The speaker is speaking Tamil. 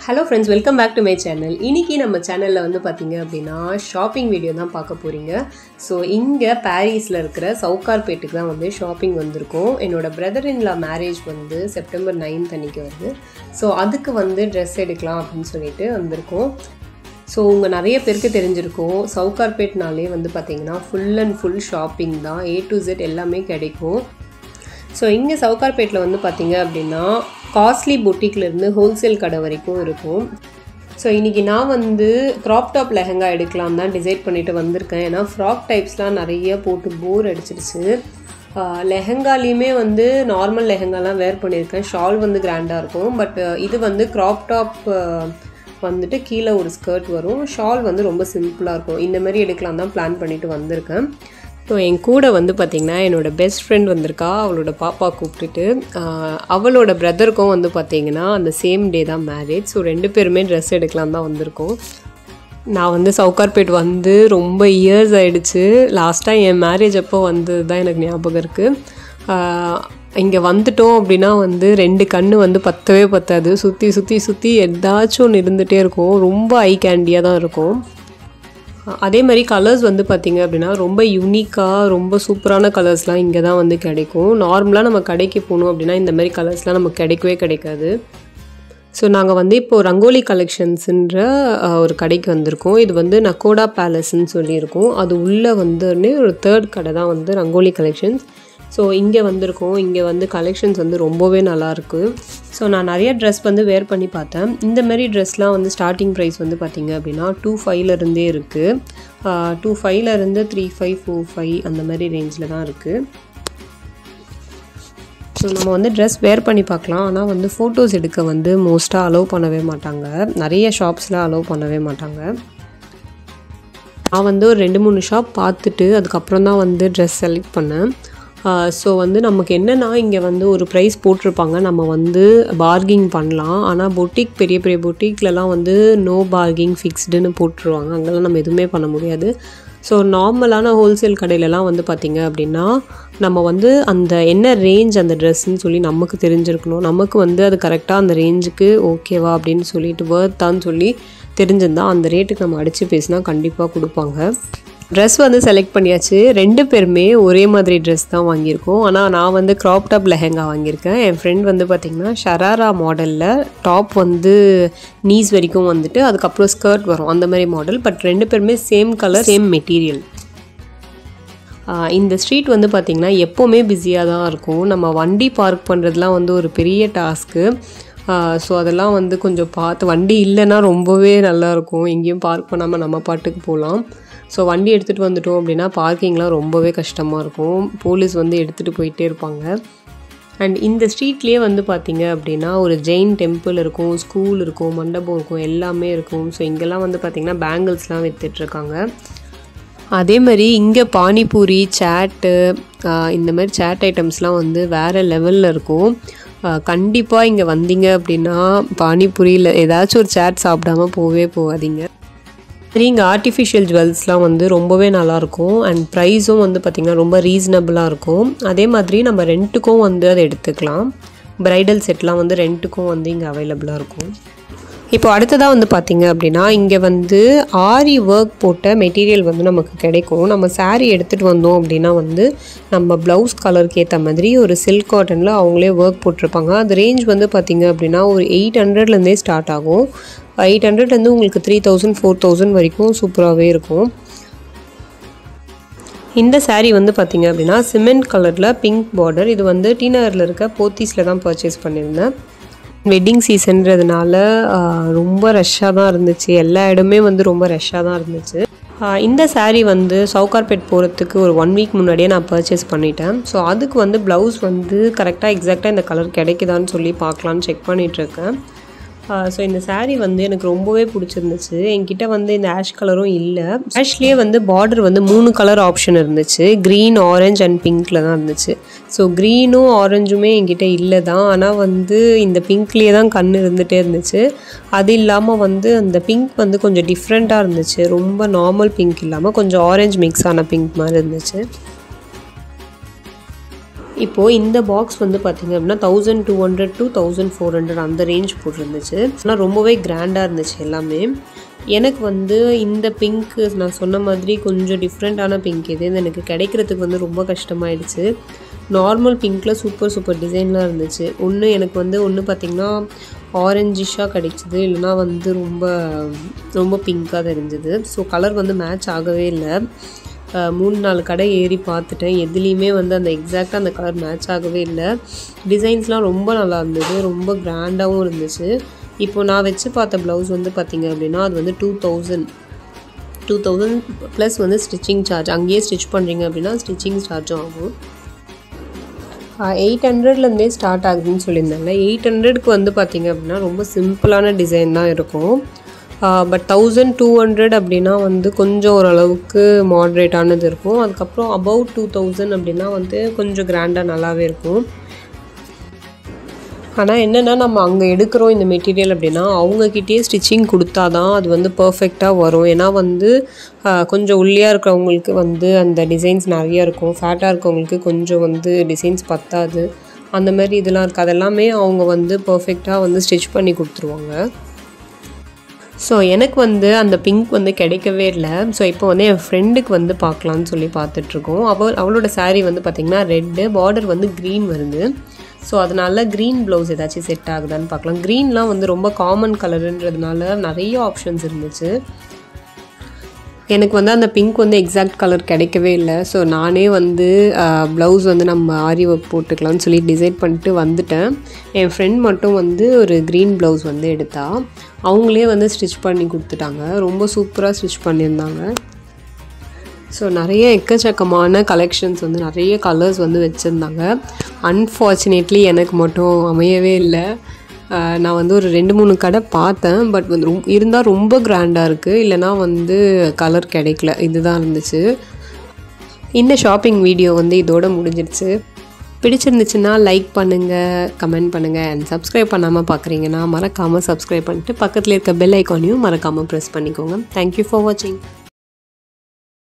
hello friends welcome back to my channel இன்னைக்கு நம்ம சேனலில் வந்து பார்த்தீங்க அப்படின்னா ஷாப்பிங் வீடியோ தான் பார்க்க போகிறீங்க ஸோ இங்கே பாரிஸில் இருக்கிற சவுகார்பேட்டுக்கு தான் வந்து ஷாப்பிங் வந்திருக்கோம் என்னோட பிரதர் இன்லா மேரேஜ் வந்து செப்டம்பர் நைன்த் அன்னைக்கு வருது ஸோ அதுக்கு வந்து ட்ரெஸ் எடுக்கலாம் அப்படின்னு சொல்லிட்டு வந்திருக்கோம் ஸோ உங்கள் நிறைய பேருக்கு தெரிஞ்சிருக்கும் சவுகார்பேட்னாலே வந்து பார்த்தீங்கன்னா ஃபுல் அண்ட் ஃபுல் ஷாப்பிங் தான் ஏ டு Z எல்லாமே கிடைக்கும் ஸோ இங்கே சவுகார்பேட்டில் வந்து பார்த்தீங்க அப்படின்னா காஸ்ட்லி பொட்டிக்லேருந்து ஹோல்சேல் கடை வரைக்கும் இருக்கும் ஸோ இன்றைக்கி நான் வந்து க்ராப் டாப் லெஹங்கா எடுக்கலாம் தான் டிசைட் பண்ணிட்டு வந்திருக்கேன் ஏன்னா ஃப்ராக் டைப்ஸ்லாம் நிறைய போட்டு போர் அடிச்சிருச்சு லெஹங்காலையுமே வந்து நார்மல் லெஹங்காலாம் வேர் பண்ணியிருக்கேன் ஷால் வந்து கிராண்டாக இருக்கும் பட் இது வந்து க்ராப் டாப் வந்துட்டு கீழே ஒரு ஸ்கர்ட் வரும் ஷால் வந்து ரொம்ப சிம்பிளாக இருக்கும் இந்த மாதிரி எடுக்கலாம் தான் பிளான் பண்ணிட்டு வந்திருக்கேன் ஸோ என் கூட வந்து பார்த்திங்கன்னா என்னோடய பெஸ்ட் ஃப்ரெண்ட் வந்திருக்கா அவளோட பாப்பா கூப்பிட்டுட்டு ஆஹ், அவளோட பிரதருக்கும் வந்து பார்த்திங்கன்னா அந்த சேம் டே தான் மேரேஜ் ஸோ ரெண்டு பேருமே ட்ரெஸ் எடுக்கலாம் தான் வந்திருக்கோம் நான் வந்து சவுகார்பேட் வந்து ரொம்ப இயர்ஸ் ஆயிடுச்சு லாஸ்ட்டாக என் மேரேஜ் அப்போ வந்தது தான் எனக்கு ஞாபகம் இருக்குது இங்கே வந்துட்டோம் அப்படின்னா வந்து ரெண்டு கண்ணு வந்து பத்தவே பத்தாது சுற்றி சுற்றி சுற்றி ஏதாச்சும் ஒன்று இருந்துகிட்டே இருக்கும் ரொம்ப ஐ கேண்டியாக தான் இருக்கும் அதே மாதிரி கலர்ஸ் வந்து பார்த்திங்க அப்படின்னா ரொம்ப யூனிக்காக ரொம்ப சூப்பரான கலர்ஸ்லாம் இங்கே தான் வந்து கிடைக்கும் நார்மலாக நம்ம கடைக்கு போகணும் அப்படின்னா இந்த மாதிரி கலர்ஸ்லாம் நமக்கு கிடைக்கவே கிடைக்காது ஸோ நாங்கள் வந்து இப்போது ரங்கோலி கலெக்ஷன்ஸுன்ற அஹ், ஒரு கடைக்கு வந்திருக்கோம் இது வந்து நக்கோடா பேலஸ்ன்னு சொல்லியிருக்கோம் அது உள்ளே வந்து ஒரு தேர்ட் கடை தான் வந்து ரங்கோலி கலெக்ஷன்ஸ் ஸோ இங்கே வந்திருக்கோம் இங்கே வந்து கலெக்ஷன்ஸ் வந்து ரொம்பவே நல்லாயிருக்கு ஸோ நான் நிறைய ட்ரெஸ் வந்து வேர் பண்ணி பார்த்தேன் இந்த மாதிரி ட்ரெஸ்லாம் வந்து ஸ்டார்டிங் ப்ரைஸ் வந்து பார்த்திங்க அப்படின்னா டூ ஃபைவ்லேருந்தே இருக்குது டூ ஃபைவ்லேருந்து த்ரீ ஃபைவ் ஃபோர் ஃபைவ் அந்த மாதிரி ரேஞ்சில் தான் இருக்குது ஸோ நம்ம வந்து ட்ரெஸ் வேர் பண்ணி பார்க்கலாம் ஆனால் வந்து ஃபோட்டோஸ் எடுக்க வந்து மோஸ்ட்டாக அலோவ் பண்ணவே மாட்டாங்க நிறைய ஷாப்ஸில் அலோவ் பண்ணவே மாட்டாங்க நான் வந்து ஒரு ரெண்டு மூணு ஷாப் பார்த்துட்டு அதுக்கப்புறம் தான் வந்து ட்ரெஸ் செலக்ட் பண்ணேன் ஸோ வந்து நமக்கு என்னென்னா இங்கே வந்து ஒரு ப்ரைஸ் போட்டிருப்பாங்க நம்ம வந்து பார்கிங் பண்ணலாம் ஆனால் பொட்டிக் பெரிய பெரிய பொட்டிக்லலாம் வந்து நோ பார்கிங் ஃபிக்ஸ்டுன்னு போட்டுருவாங்க அங்கெல்லாம் நம்ம எதுவுமே பண்ண முடியாது ஸோ நார்மலான ஹோல்சேல் கடையிலலாம் வந்து பார்த்திங்க அப்படின்னா நம்ம வந்து அந்த என்ன ரேஞ்ச் அந்த ட்ரெஸ்ன்னு சொல்லி நமக்கு தெரிஞ்சிருக்கணும் நமக்கு வந்து அது கரெக்டாக அந்த ரேஞ்சுக்கு ஓகேவா அப்படின்னு சொல்லிட்டு வேர்த்தான்னு சொல்லி தெரிஞ்சிருந்தா அந்த ரேட்டுக்கு நம்ம அடித்து பேசினா கண்டிப்பாக கொடுப்பாங்க ட்ரெஸ் வந்து செலக்ட் பண்ணியாச்சு ரெண்டு பேருமே ஒரே மாதிரி ட்ரெஸ் தான் வாங்கியிருக்கோம் ஆனால் நான் வந்து க்ராப் டாப் லெஹெங்கா வாங்கியிருக்கேன் என் ஃப்ரெண்ட் வந்து பார்த்திங்கன்னா ஷராரா மாடலில் டாப் வந்து நீஸ் வரைக்கும் வந்துட்டு அதுக்கப்புறம் ஸ்கர்ட் வரும் அந்த மாதிரி மாடல் பட் ரெண்டு பேருமே சேம் கலர் சேம் மெட்டீரியல் ஆஹ் இந்த ஸ்ட்ரீட் வந்து பார்த்திங்கன்னா எப்போவுமே பிஸியாக தான் இருக்கும் நம்ம வண்டி பார்க் பண்ணுறதுலாம் வந்து ஒரு பெரிய டாஸ்க்கு ஸோ அதெல்லாம் வந்து கொஞ்சம் பார்த்து வண்டி இல்லைன்னா ரொம்பவே நல்லாயிருக்கும் எங்கேயும் பார்க் பண்ணாமல் நம்ம பாட்டுக்கு போகலாம் ஸோ வண்டி எடுத்துகிட்டு வந்துட்டோம் அப்படின்னா பார்க்கிங்லாம் ரொம்பவே கஷ்டமாக இருக்கும் போலீஸ் வந்து எடுத்துகிட்டு போயிட்டே இருப்பாங்க அண்ட் இந்த ஸ்ட்ரீட்லேயே வந்து பார்த்தீங்க அப்படின்னா ஒரு ஜெயின் டெம்பிள் இருக்கும் ஸ்கூல் இருக்கும் மண்டபம் இருக்கும் எல்லாமே இருக்கும் ஸோ இங்கெல்லாம் வந்து பார்த்திங்கன்னா பேங்கிள்ஸ்லாம் வித்துட்ருக்காங்க அதே மாதிரி இங்கே பானிபூரி சேட்டு இந்த மாதிரி சேட் ஐட்டம்ஸ்லாம் வந்து வேறு லெவலில் இருக்கும் கண்டிப்பாக இங்கே வந்தீங்க அப்படின்னா பானிபூரியில் ஏதாச்சும் ஒரு சேட் சாப்பிடாம போவே போகாதீங்க சரி இங்கே ஆர்டிஃபிஷியல் ஜுவல்ஸ்லாம் வந்து ரொம்பவே நல்லாயிருக்கும் அண்ட் ப்ரைஸும் வந்து பார்த்திங்கன்னா ரொம்ப ரீசனபிளாக இருக்கும் அதே மாதிரி நம்ம ரெண்ட்டுக்கும் வந்து அதை எடுத்துக்கலாம் ப்ரைடல் செட்லாம் வந்து ரெண்ட்டுக்கும் வந்து இங்கே அவைலபிளாக இருக்கும் இப்போ அடுத்ததாக வந்து பார்த்திங்க அப்படின்னா இங்கே வந்து ஆரி ஒர்க் போட்ட மெட்டீரியல் வந்து நமக்கு கிடைக்கும் நம்ம saree எடுத்துகிட்டு வந்தோம் அப்படின்னா வந்து நம்ம ப்ளவுஸ் கலருக்கு ஏற்ற மாதிரி ஒரு சில்க் காட்டனில் அவங்களே ஒர்க் போட்டிருப்பாங்க அது ரேஞ்ச் வந்து பார்த்திங்க அப்படின்னா ஒரு எயிட் ஹண்ட்ரட்லேருந்தே ஸ்டார்ட் ஆகும் எயிட் ஹண்ட்ரட்லேருந்து உங்களுக்கு த்ரீ தௌசண்ட் ஃபோர் தௌசண்ட் வரைக்கும் சூப்பராகவே இருக்கும் இந்த saree வந்து பார்த்திங்க அப்படின்னா சிமெண்ட் கலரில் பிங்க் பார்டர் இது வந்து டி நகரில் இருக்க போத்தீஸில் தான் பர்ச்சேஸ் பண்ணியிருந்தேன் வெட்டிங் சீசன்றதுனால ஆஹ், ரொம்ப ரஷ்ஷாக தான் இருந்துச்சு எல்லா இடமே வந்து ரொம்ப ரஷ்ஷாக தான் இருந்துச்சு ஆஹ், இந்த saree வந்து சவுகார்பேட் போகிறதுக்கு ஒரு ஒன் வீக் முன்னாடியே நான் பர்ச்சேஸ் பண்ணிட்டேன் ஸோ அதுக்கு வந்து ப்ளவுஸ் வந்து கரெக்டாக எக்ஸாக்டாக இந்த கலர் கிடைக்குதான்னு சொல்லி பார்க்கலான்னு செக் பண்ணிகிட்ருக்கேன் ஸோ இந்த saree வந்து எனக்கு ரொம்பவே பிடிச்சிருந்துச்சு என்கிட்ட வந்து இந்த ஆஷ் கலரும் இல்லை ஆஷ்லேயே வந்து பார்டர் வந்து மூணு கலர் ஆப்ஷன் இருந்துச்சு க்ரீன் ஆரஞ்சு அண்ட் பிங்க்கில் தான் இருந்துச்சு ஸோ க்ரீனும் ஆரஞ்சுமே என்கிட்ட இல்லை தான் ஆனால் வந்து இந்த பிங்க்லேயே தான் கண் இருந்துகிட்டே இருந்துச்சு அது இல்லாமல் வந்து அந்த பிங்க் வந்து கொஞ்சம் டிஃப்ரெண்ட்டாக இருந்துச்சு ரொம்ப நார்மல் பிங்க் இல்லாமல் கொஞ்சம் ஆரஞ்சு மிக்ஸ் ஆன பிங்க் மாதிரி இருந்துச்சு இப்போது இந்த பாக்ஸ் வந்து பார்த்திங்க அப்படின்னா thousand two hundred to thousand four hundred அந்த ரேஞ்ச் போட்டிருந்துச்சு ஆனால் ரொம்பவே கிராண்டாக இருந்துச்சு எல்லாமே எனக்கு வந்து இந்த பிங்க்கு நான் சொன்ன மாதிரி கொஞ்சம் டிஃப்ரெண்ட்டான பிங்க் இது இது எனக்கு கிடைக்கிறதுக்கு வந்து ரொம்ப கஷ்டமாயிடுச்சு நார்மல் பிங்க்கில் சூப்பர் சூப்பர் டிசைன்லாம் இருந்துச்சு ஒன்று எனக்கு வந்து ஒன்று பார்த்திங்கன்னா ஆரஞ்சிஷாக கிடைச்சிது இல்லைனா வந்து ரொம்ப ரொம்ப பிங்க்காக தெரிஞ்சுது ஸோ கலர் வந்து மேட்ச் ஆகவே இல்லை அஹ் மூணு நாலு கடை ஏறி பார்த்துட்டேன் எதுலேயுமே வந்து அந்த எக்ஸாக்டாக அந்த கலர் மேட்ச் ஆகவே இல்லை டிசைன்ஸ்லாம் ரொம்ப நல்லா இருந்தது ரொம்ப கிராண்டாகவும் இருந்துச்சு இப்போ நான் வச்சு பார்த்த ப்ளவுஸ் வந்து பார்த்திங்க அப்படின்னா அது வந்து two thousand two thousand plus வந்து ஸ்டிச்சிங் சார்ஜ் அங்கேயே ஸ்டிச் பண்ணுறீங்க அப்படின்னா ஸ்டிச்சிங் சார்ஜும் ஆகும் எயிட் ஹண்ட்ரட்லேருந்தே ஸ்டார்ட் ஆகுதுன்னு சொல்லியிருந்தாங்க எயிட் ஹண்ட்ரட்க்கு வந்து பார்த்திங்க அப்படின்னா ரொம்ப சிம்பிளான டிசைன் தான் இருக்கும் பட் தௌசண்ட் டூ ஹண்ட்ரட் அப்படின்னா வந்து கொஞ்சம் ஓரளவுக்கு மாட்ரேட்டானது இருக்கும் அதுக்கப்புறம் அபவ் டூ தௌசண்ட் அப்படின்னா வந்து கொஞ்சம் கிராண்டாக நல்லாவே இருக்கும் ஆனால் என்னென்னா நம்ம அங்கே எடுக்கிறோம் இந்த மெட்டீரியல் அப்படின்னா அவங்கக்கிட்டே ஸ்டிச்சிங் கொடுத்தா தான் அது வந்து பர்ஃபெக்டாக வரும் ஏன்னா வந்து ஆஹ், கொஞ்சம் ஒல்லியாக இருக்கிறவங்களுக்கு வந்து அந்த டிசைன்ஸ் நிறைய இருக்கும் ஃபேட்டாக இருக்கவங்களுக்கு கொஞ்சம் வந்து டிசைன்ஸ் பத்தாது அந்த மாதிரி இதெல்லாம் இருக்குது அதெல்லாமே அவங்க வந்து பர்ஃபெக்டாக வந்து ஸ்டிச் பண்ணி கொடுத்துருவாங்க ஸோ எனக்கு வந்து அந்த பிங்க் வந்து கிடைக்கவே இல்லை ஸோ இப்போ வந்து என் ஃப்ரெண்டுக்கு வந்து பார்க்கலான்னு சொல்லி பார்த்துட்ருக்கோம் அவள் அவளோட saree வந்து பார்த்திங்கன்னா ரெட்டு பார்டர் வந்து க்ரீன் வருது ஸோ அதனால க்ரீன் ப்ளவுஸ் ஏதாச்சும் செட் ஆகுதான்னு பார்க்கலாம் க்ரீன்லாம் வந்து ரொம்ப காமன் கலருன்றதுனால நிறைய ஆப்ஷன்ஸ் இருந்துச்சு எனக்கு வந்து அந்த பிங்க் வந்து எக்ஸாக்ட் கலர் கிடைக்கவே இல்லை ஸோ நானே வந்து ப்ளவுஸ் வந்து நம்ம ஆரி ஒர்க் போட்டுக்கலாம்னு சொல்லி டிசைட் பண்ணிட்டு வந்துட்டேன் என் ஃப்ரெண்ட் மட்டும் வந்து ஒரு க்ரீன் ப்ளவுஸ் வந்து எடுத்தா அவங்களே வந்து ஸ்டிச் பண்ணி கொடுத்துட்டாங்க ரொம்ப சூப்பராக ஸ்டிச் பண்ணியிருந்தாங்க ஸோ நிறைய எக்கச்சக்கமான கலெக்ஷன்ஸ் வந்து நிறைய கலர்ஸ் வந்து வச்சுருந்தாங்க அன்ஃபார்ச்சுனேட்லி எனக்கு மட்டும் அமையவே இல்லை ஆஹ் நான் வந்து ஒரு ரெண்டு மூணு கடை பார்த்தேன் பட் வந்து ரொம்ப இருந்தால் ரொம்ப கிராண்டாக இருக்குது இல்லைனா வந்து கலர் கிடைக்கல இதுதான் இருந்துச்சு இந்த ஷாப்பிங் வீடியோ வந்து இதோட முடிஞ்சிருச்சு பிடிச்சிருந்துச்சுன்னா லைக் பண்ணுங்கள் கமெண்ட் பண்ணுங்கள் அண்ட் சப்ஸ்கிரைப் பண்ணாமல் பார்க்குறீங்கன்னா மறக்காமல் சப்ஸ்கிரைப் பண்ணிட்டு பக்கத்தில் இருக்க பெல் ஐக்கானையும் மறக்காமல் ப்ரெஸ் பண்ணிக்கோங்க தேங்க்யூ ஃபார் வாட்சிங்